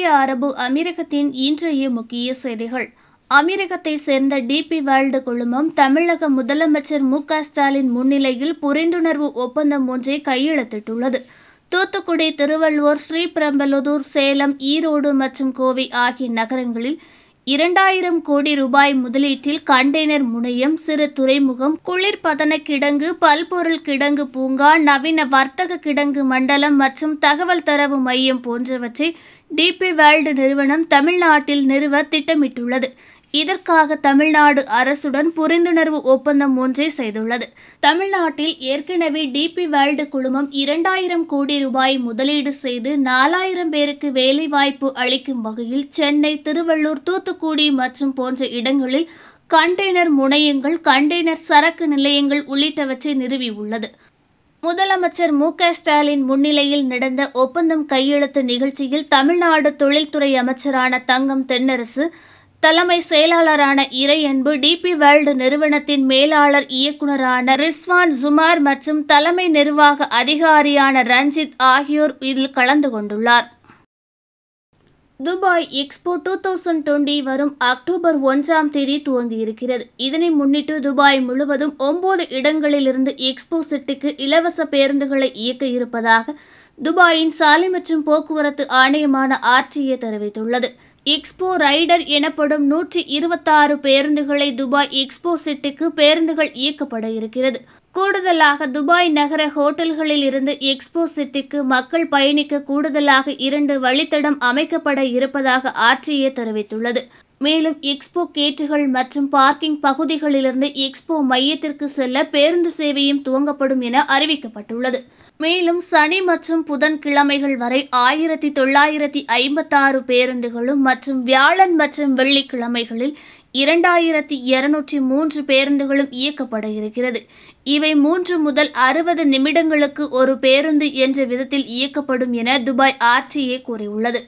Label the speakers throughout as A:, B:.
A: அரபு அமீரகத்தின் இன்றைய முக்கிய செய்திகள் அமீரகத்தை சேர்ந்த டிபி வேர்ல்டு குழுமம் தமிழக முதலமைச்சர் மு க ஸ்டாலின் முன்னிலையில் புரிந்துணர்வு ஒப்பந்தம் ஒன்றை கையெழுத்திட்டுள்ளது தூத்துக்குடி திருவள்ளூர் ஸ்ரீபெரும்பலூர் சேலம் ஈரோடு மற்றும் கோவை ஆகிய நகரங்களில் இரண்டாயிரம் கோடி ரூபாய் முதலீட்டில் கண்டெய்னர் முனையம் சிறு துறைமுகம் குளிர்பதன கிடங்கு பல்பொருள் கிடங்கு பூங்கா நவீன வர்த்தக கிடங்கு மண்டலம் மற்றும் தகவல் தரவு மையம் போன்றவற்றை டிபி வேர்ல்டு நிறுவனம் தமிழ்நாட்டில் நிறுவ திட்டமிட்டுள்ளது இதற்காக தமிழ்நாடு அரசுடன் புரிந்துணர்வு ஒப்பந்தம் ஒன்றை செய்துள்ளது தமிழ்நாட்டில் ஏற்கனவே டிபி வேர்ல்டு குழுமம் இரண்டாயிரம் கோடி ரூபாய் முதலீடு செய்து நாலாயிரம் பேருக்கு வேலைவாய்ப்பு அளிக்கும் வகையில் சென்னை திருவள்ளூர் தூத்துக்குடி மற்றும் போன்ற இடங்களில் கண்டெய்னர் முனையங்கள் கண்டெய்னர் சரக்கு நிலையங்கள் உள்ளிட்டவற்றை நிறுவியுள்ளது முதலமைச்சர் மு க ஸ்டாலின் முன்னிலையில் நடந்த ஒப்பந்தம் கையெழுத்து நிகழ்ச்சியில் தமிழ்நாடு தொழில்துறை அமைச்சரான தங்கம் தென்னரசு தலைமை செயலாளரான இறையன்பு டிபி வேர்ல்டு நிறுவனத்தின் மேலாளர் இயக்குநரான ரிஸ்வான் ஜுமார் மற்றும் தலைமை நிர்வாக அதிகாரியான ரஞ்சித் ஆகியோர் இதில் கலந்து கொண்டுள்ளார் Dubai expo two thousand twenty வரும் அக்டோபர் ஒன்றாம் தேதி துவங்கியிருக்கிறது இதனை முன்னிட்டு துபாய் முழுவதும் ஒன்பது இடங்களிலிருந்து எக்ஸ்போ சிட்டிக்கு இலவச பேருந்துகளை இயக்க இருப்பதாக துபாயின் சாலை மற்றும் போக்குவரத்து ஆணையமான ஆர்டிஏ தெரிவித்துள்ளது எக்ஸ்போ ரைடர் எனப்படும் நூற்றி இருபத்தாறு பேருந்துகளை துபாய் எக்ஸ்போ சிட்டிக்கு பேருந்துகள் இயக்கப்பட இருக்கிறது கூடுதலாக துபாய் நகர ஹோட்டல்களில் இருந்து எக்ஸ்போ சிட்டிக்கு மக்கள் பயணிக்க கூடுதலாக இரண்டு வழித்தடம் அமைக்கப்பட இருப்பதாக ஆர்டிஏ தெரிவித்துள்ளது மேலும் எக்ஸ்போ கேட்டுகள் மற்றும் பார்க்கிங் பகுதிகளிலிருந்து எக்ஸ்போ மையத்திற்கு செல்ல பேருந்து சேவையும் துவங்கப்படும் என அறிவிக்கப்பட்டுள்ளது மேலும் சனி மற்றும் புதன் கிழமைகள் வரை ஆயிரத்தி தொள்ளாயிரத்தி ஐம்பத்தாறு பேருந்துகளும் மற்றும் வியாழன் மற்றும் வெள்ளிக்கிழமைகளில் இரண்டாயிரத்தி இருநூற்றி மூன்று பேருந்துகளும் இயக்கப்பட இருக்கிறது இவை மூன்று முதல் அறுபது நிமிடங்களுக்கு ஒரு பேருந்து என்ற விதத்தில் இயக்கப்படும் என துபாய் ஆர்டிஏ கூறியுள்ளது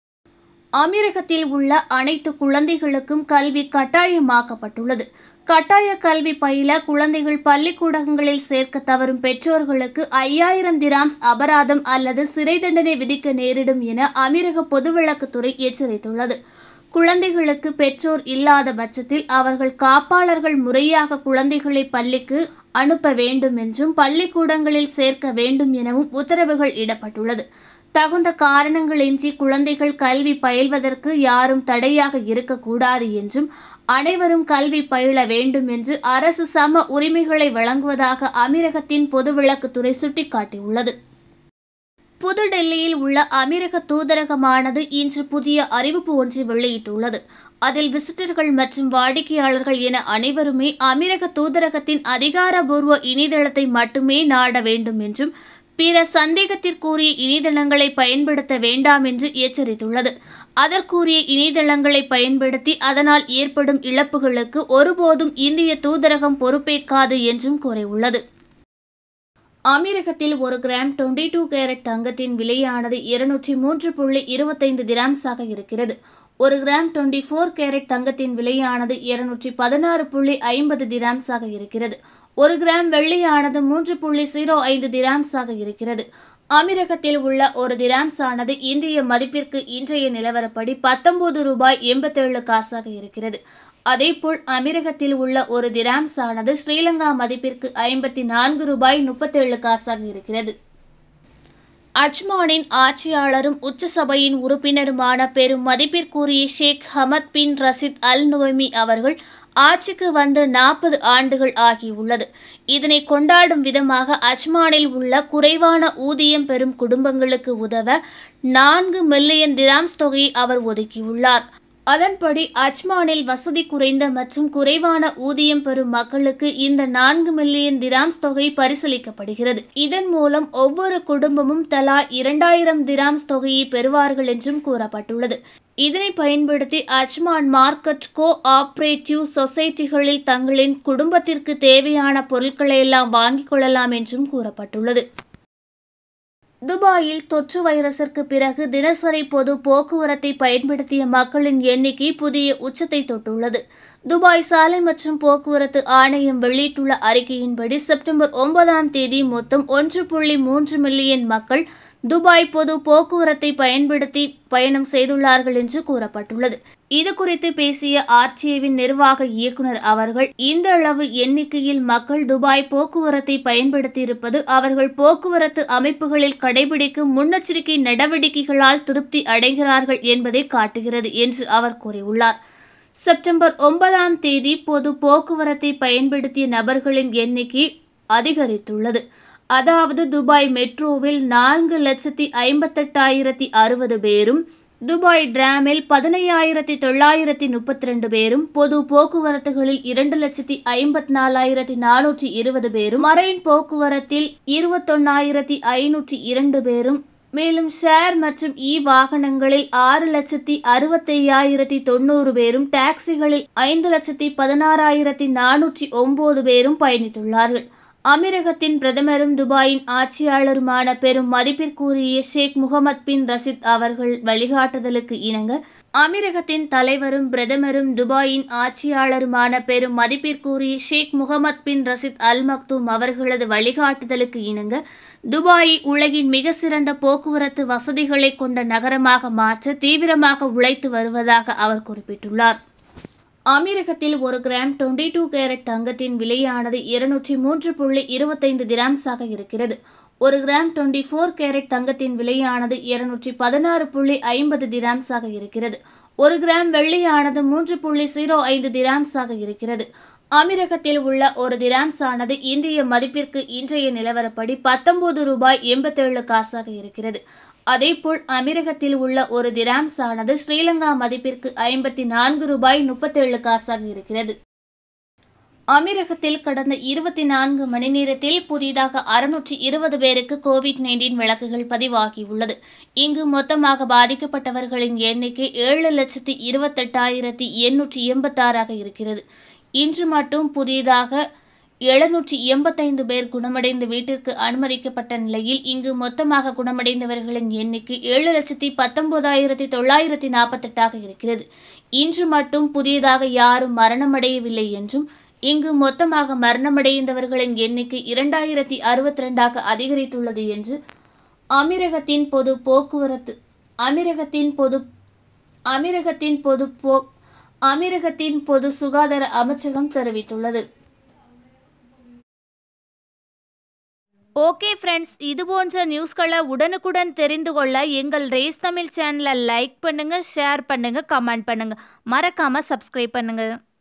A: அமீரகத்தில் உள்ள அனைத்து குழந்தைகளுக்கும் கல்வி கட்டாயமாக்கப்பட்டுள்ளது கட்டாய கல்வி பயில குழந்தைகள் பள்ளிக்கூடங்களில் சேர்க்க தவறும் பெற்றோர்களுக்கு ஐயாயிரம் திராம்ஸ் அபராதம் அல்லது சிறை தண்டனை விதிக்க நேரிடும் என அமீரக பொதுவிளக்குத்துறை எச்சரித்துள்ளது குழந்தைகளுக்கு பெற்றோர் இல்லாத பட்சத்தில் அவர்கள் காப்பாளர்கள் முறையாக குழந்தைகளை பள்ளிக்கு அனுப்ப வேண்டும் என்றும் பள்ளிக்கூடங்களில் சேர்க்க வேண்டும் எனவும் உத்தரவுகள் இடப்பட்டுள்ளது தகுந்த காரணங்களின்றி குழந்தைகள் கல்வி பயில்வதற்கு யாரும் தடையாக இருக்கக்கூடாது என்றும் அனைவரும் கல்வி பயில வேண்டும் என்று அரசு சம உரிமைகளை வழங்குவதாக அமீரகத்தின் பொதுவிளக்குத்துறை சுட்டிக்காட்டியுள்ளது புதுடெல்லியில் உள்ள அமீரக தூதரகமானது இன்று புதிய அறிவிப்பு ஒன்றை வெளியிட்டுள்ளது அதில் விசிட்டர்கள் மற்றும் வாடிக்கையாளர்கள் என அனைவருமே அமீரக தூதரகத்தின் அதிகாரபூர்வ இணையதளத்தை மட்டுமே நாட வேண்டும் என்றும் பிற சந்தேகத்திற்குரிய இணையதளங்களை பயன்படுத்த வேண்டாம் என்று எச்சரித்துள்ளது அதற்குரிய இணையதளங்களை பயன்படுத்தி அதனால் ஏற்படும் இழப்புகளுக்கு ஒருபோதும் இந்திய தூதரகம் பொறுப்பேற்காது என்றும் கூறியுள்ளது அமீரகத்தில் ஒரு கிராம் டுவெண்ட்டி டூ கேரட் தங்கத்தின் விலையானது இருநூற்றி மூன்று புள்ளி இருபத்தைந்து திராம்ஸாக இருக்கிறது ஒரு கிராம் டுவெண்ட்டி ஃபோர் கேரட் தங்கத்தின் விலையானது இருநூற்றி பதினாறு புள்ளி ஐம்பது திராம்ஸாக இருக்கிறது ஒரு கிராம் வெள்ளியானது மூன்று புள்ளி ஜீரோ ஐந்து திராம்ஸாக இருக்கிறது அமீரகத்தில் உள்ள ஒரு திராம்ஸ் ஆனது இந்திய மதிப்பிற்கு இன்றைய நிலவரப்படி பத்தொன்பது ரூபாய் எண்பத்தேழு காசாக இருக்கிறது அதேபோல் அமீரகத்தில் உள்ள ஒரு திராம்ஸ் ஆனது ஸ்ரீலங்கா மதிப்பிற்கு ஐம்பத்தி நான்கு ரூபாய் முப்பத்தேழு காசாக இருக்கிறது அஜ்மானின் ஆட்சியாளரும் உச்சசபையின் உறுப்பினருமான பெரும் மதிப்பிற்குரிய ஷேக் ஹமத் பின் ரசித் அல் நோய்மி அவர்கள் ஆட்சிக்கு வந்து நாற்பது ஆண்டுகள் ஆகியுள்ளது இதனை கொண்டாடும் விதமாக அஜ்மானில் உள்ள குறைவான ஊதியம் பெறும் குடும்பங்களுக்கு உதவ நான்கு மில்லியன் திராம்ஸ் தொகையை அவர் ஒதுக்கியுள்ளார் அதன்படி அஜ்மானில் வசதி குறைந்த மற்றும் குறைவான ஊதியம் பெறும் மக்களுக்கு இந்த நான்கு மில்லியன் திராம்ஸ் தொகை பரிசீலிக்கப்படுகிறது இதன் மூலம் ஒவ்வொரு குடும்பமும் தலா இரண்டாயிரம் திராம்ஸ் தொகையை பெறுவார்கள் என்றும் கூறப்பட்டுள்ளது இதனை பயன்படுத்தி அஜ்மான் மார்க்கெட் கோ ஆபரேட்டிவ் சொசைட்டிகளில் தங்களின் குடும்பத்திற்கு தேவையான பொருட்களை எல்லாம் வாங்கிக் கொள்ளலாம் என்றும் கூறப்பட்டுள்ளது துபாயில் தொற்று வைரஸிற்கு பிறகு தினசரி பொது போக்குவரத்தை பயன்படுத்திய மக்களின் எண்ணிக்கை புதிய உச்சத்தை தொட்டுள்ளது துபாய் சாலை மற்றும் போக்குவரத்து ஆணையம் வெளியிட்டுள்ள அறிக்கையின்படி செப்டம்பர் ஒன்பதாம் தேதி மொத்தம் ஒன்று புள்ளி மூன்று மில்லியன் மக்கள் துபாய் பொது போக்குவரத்தை பயன்படுத்தி பயணம் செய்துள்ளார்கள் என்று கூறப்பட்டுள்ளது இது குறித்து பேசிய ஆர்டிஏவின் நிர்வாக இயக்குனர் அவர்கள் இந்த அளவு எண்ணிக்கையில் மக்கள் துபாய் போக்குவரத்தை பயன்படுத்தியிருப்பது அவர்கள் போக்குவரத்து அமைப்புகளில் கடைபிடிக்கும் முன்னெச்சரிக்கை நடவடிக்கைகளால் திருப்தி அடைகிறார்கள் என்பதை காட்டுகிறது என்று அவர் கூறியுள்ளார் செப்டம்பர் ஒன்பதாம் தேதி பொது போக்குவரத்தை பயன்படுத்திய நபர்களின் எண்ணிக்கை அதிகரித்துள்ளது அதாவது துபாய் மெட்ரோவில் நான்கு லட்சத்தி ஐம்பத்தெட்டாயிரத்தி அறுபது பேரும் துபாய் டிராமில் பதினையாயிரத்தி தொள்ளாயிரத்தி முப்பத்தி ரெண்டு பேரும் பொது போக்குவரத்துகளில் இரண்டு லட்சத்தி ஐம்பத்தி நாலாயிரத்தி நானூற்றி இருபது பேரும் மரைன் போக்குவரத்தில் இருபத்தொன்னாயிரத்தி ஐநூற்றி இரண்டு பேரும் மேலும் ஷேர் மற்றும் இ வாகனங்களில் ஆறு லட்சத்தி அறுபத்தையாயிரத்தி தொண்ணூறு பேரும் டாக்ஸிகளில் ஐந்து லட்சத்தி பதினாறாயிரத்தி நானூற்றி ஒன்பது பேரும் பயணித்துள்ளார்கள் அமீரகத்தின் பிரதமரும் துபாயின் ஆட்சியாளருமான பெரும் மதிப்பிற்குரிய ஷேக் முகமது பின் ரசித் அவர்கள் வழிகாட்டுதலுக்கு இணங்க அமீரகத்தின் தலைவரும் பிரதமரும் துபாயின் ஆட்சியாளருமான பெரும் மதிப்பிற்குரிய ஷேக் முகமது பின் ரசித் அல் மக்தூம் அவர்களது வழிகாட்டுதலுக்கு இணங்க துபாயை உலகின் மிக சிறந்த போக்குவரத்து வசதிகளை கொண்ட நகரமாக மாற்ற தீவிரமாக உழைத்து வருவதாக அவர் குறிப்பிட்டுள்ளார் அமீரகத்தில் ஒரு கிராம் டுவெண்ட்டி டூ கேரட் தங்கத்தின் விலையானது இருநூற்றி மூன்று புள்ளி இருபத்தைந்து திராம்ஸாக இருக்கிறது ஒரு கிராம் டுவெண்ட்டி ஃபோர் கேரட் தங்கத்தின் விலையானது இருநூற்றி பதினாறு புள்ளி ஐம்பது திராம்ஸாக இருக்கிறது ஒரு கிராம் வெள்ளியானது மூன்று புள்ளி ஜீரோ ஐந்து திராம்ஸாக இருக்கிறது அமீரகத்தில் உள்ள ஒரு திராம்ஸ் ஆனது இந்திய மதிப்பிற்கு இன்றைய நிலவரப்படி பத்தொன்பது ரூபாய் எண்பத்தேழு காசாக இருக்கிறது அதேபோல் அமீரகத்தில் உள்ள ஒரு திராம்ஸ் ஆனது ஸ்ரீலங்கா மதிப்பிற்கு ஐம்பத்தி நான்கு ரூபாய் முப்பத்தேழு காசாக இருக்கிறது அமீரகத்தில் கடந்த இருபத்தி நான்கு மணி நேரத்தில் புதிதாக அறுநூற்றி இருபது பேருக்கு கோவிட் நைன்டீன் வழக்குகள் பதிவாகியுள்ளது இங்கு மொத்தமாக பாதிக்கப்பட்டவர்களின் எண்ணிக்கை ஏழு லட்சத்தி இருபத்தெட்டாயிரத்தி எண்ணூற்றி எண்பத்தாறாக இருக்கிறது இன்று மட்டும் புதிதாக எழுநூற்றி எண்பத்தைந்து பேர் குணமடைந்து வீட்டிற்கு அனுமதிக்கப்பட்ட நிலையில் இங்கு மொத்தமாக குணமடைந்தவர்களின் எண்ணிக்கை ஏழு லட்சத்தி பத்தொன்பதாயிரத்தி தொள்ளாயிரத்தி நாற்பத்தெட்டாக இருக்கிறது இன்று மட்டும் புதியதாக யாரும் மரணமடையவில்லை என்றும் இங்கு மொத்தமாக மரணமடைந்தவர்களின் எண்ணிக்கை இரண்டாயிரத்தி அறுபத்தி ரெண்டாக அதிகரித்துள்ளது என்று அமீரகத்தின் பொது போக்குவரத்து அமீரகத்தின் பொது அமீரகத்தின் பொது போ அமீரகத்தின் பொது சுகாதார அமைச்சகம் தெரிவித்துள்ளது ஓகே ஃப்ரெண்ட்ஸ் இது போன்ற நியூஸ்களை உடனுக்குடன் தெரிந்து கொள்ள எங்கள் ரேஸ் தமிழ் சேனலை லைக் பண்ணுங்கள் ஷேர் பண்ணுங்கள் கமெண்ட் பண்ணுங்கள் மறக்காமல் சப்ஸ்கிரைப் பண்ணுங்கள்